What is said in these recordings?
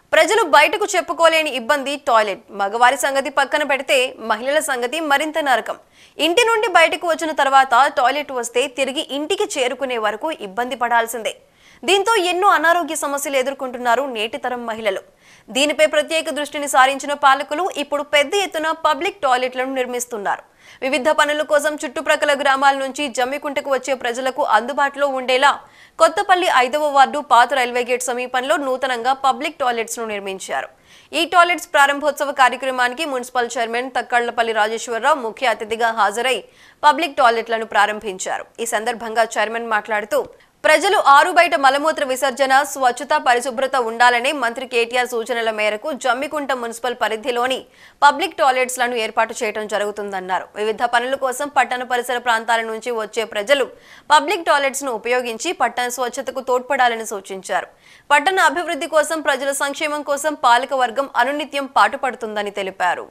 ప్రజలు బయటకు చెప్పుకోలేని ఇబ్బంది టాయిలెట్ మగవారి సంగతి పక్కన పెడితే మహిళల సంగతి మరింత నరకం ఇంటి నుండి బయటకు వచ్చిన తర్వాత టాయిలెట్ వస్తే తిరిగి ఇంటికి చేరుకునే వరకు ఇబ్బంది పడాల్సిందే దీంతో ఎన్నో అనారోగ్య సమస్యలు ఎదుర్కొంటున్నారు నేటి తరం మహిళలు దీనిపై ప్రత్యేక దృష్టిని సారించిన పాలకులు ఇప్పుడు పెద్ద ఎత్తున పబ్లిక్ టాయిలెట్లను నిర్మిస్తున్నారు వివిధ పనుల కోసం చుట్టుప్రక్కల గ్రామాల నుంచి జమ్మికుంటకు వచ్చే ప్రజలకు అందుబాటులో ఉండేలా కొత్తపల్లి ఐదవ వార్డు పాత రైల్వే గేట్ సమీపంలో నూతనంగా పబ్లిక్ టాయిలెట్స్ ను నిర్మించారు ఈ టాయిలెట్స్ ప్రారంభోత్సవ కార్యక్రమానికి మున్సిపల్ చైర్మన్ తక్కళ్లపల్లి రాజేశ్వరరావు ముఖ్య అతిథిగా హాజరై పబ్లిక్ టాయిలెట్లను ప్రారంభించారు ఈ సందర్భంగా చైర్మన్ మాట్లాడుతూ ప్రజలు ఆరు బయట మలమూత్ర విసర్జన స్వచ్ఛత పరిశుభ్రత ఉండాలనే మంత్రి కేటీఆర్ సూచనల మేరకు జమ్మికుంట మున్సిపల్ పరిధిలోని పబ్లిక్ టాయిలెట్స్ లను ఏర్పాటు చేయడం జరుగుతుందన్నారు వివిధ పనుల కోసం పట్టణ పరిసర ప్రాంతాల నుంచి వచ్చే ప్రజలు పబ్లిక్ టాయిలెట్స్ ను ఉపయోగించి పట్టణ స్వచ్ఛతకు తోడ్పడాలని సూచించారు పట్టణ అభివృద్ధి కోసం ప్రజల సంక్షేమం కోసం పాలక వర్గం అనునిత్యం పాటుపడుతుందని తెలిపారు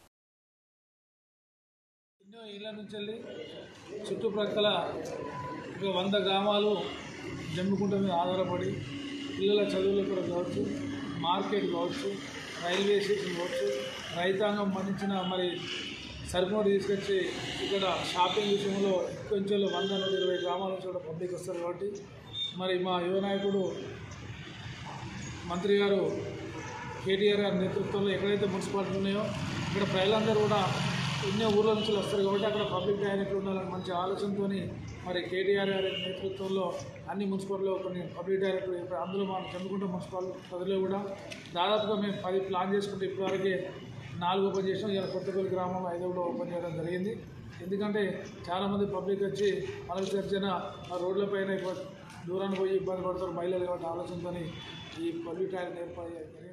ఎన్నో ఏళ్ళ నుంచి వెళ్ళి చుట్టుప్రక్కల ఒక వంద గ్రామాలు జమ్మికుంట మీద ఆధారపడి పిల్లల చదువులు కూడా కావచ్చు మార్కెట్ కావచ్చు రైల్వే స్టేషన్ కావచ్చు రైతాంగం మన్నించిన మరి సరుకును తీసుకొచ్చి ఇక్కడ షాపింగ్ విషయంలో కొంచెం వంద నూట ఇరవై గ్రామాల నుంచి కూడా పబ్లిక్ వస్తారు కాబట్టి మరి మా యువ నాయకుడు మంత్రి గారు కేటీఆర్ గారి నేతృత్వంలో ఎక్కడైతే మున్సిపాలిటీ ఉన్నాయో ఇక్కడ ప్రజలందరూ కూడా ఎన్నో ఊర్ల నుంచి వస్తారు కాబట్టి అక్కడ పబ్లిక్ డైరెక్ట్లు ఉండాలని మంచి ఆలోచనతో మరి కేటీఆర్ గారి నేతృత్వంలో అన్ని మున్సిపాలిటీలో కొన్ని పబ్లిక్ డైరెక్టర్ ఇప్పుడు అందులో మనం చందుకుంట మున్సిపాలిటీ పరిధిలో కూడా దాదాపుగా మేము పది ప్లాన్ చేసుకుంటే ఇప్పటివరకే నాలుగు ఓపెన్ చేసాం ఇలా కొత్తపల్లి గ్రామంలో ఐదు కూడా ఓపెన్ చేయడం జరిగింది ఎందుకంటే చాలామంది పబ్లిక్ వచ్చి మల విసర్జన ఆ రోడ్లపైన ఇప్పుడు దూరానికి పోయి ఇబ్బంది పడతారు మహిళలు కాబట్టి ఆలోచనతో ఈ పబ్లిక్ టాయిలెట్ ఏర్పాటు చేయాలి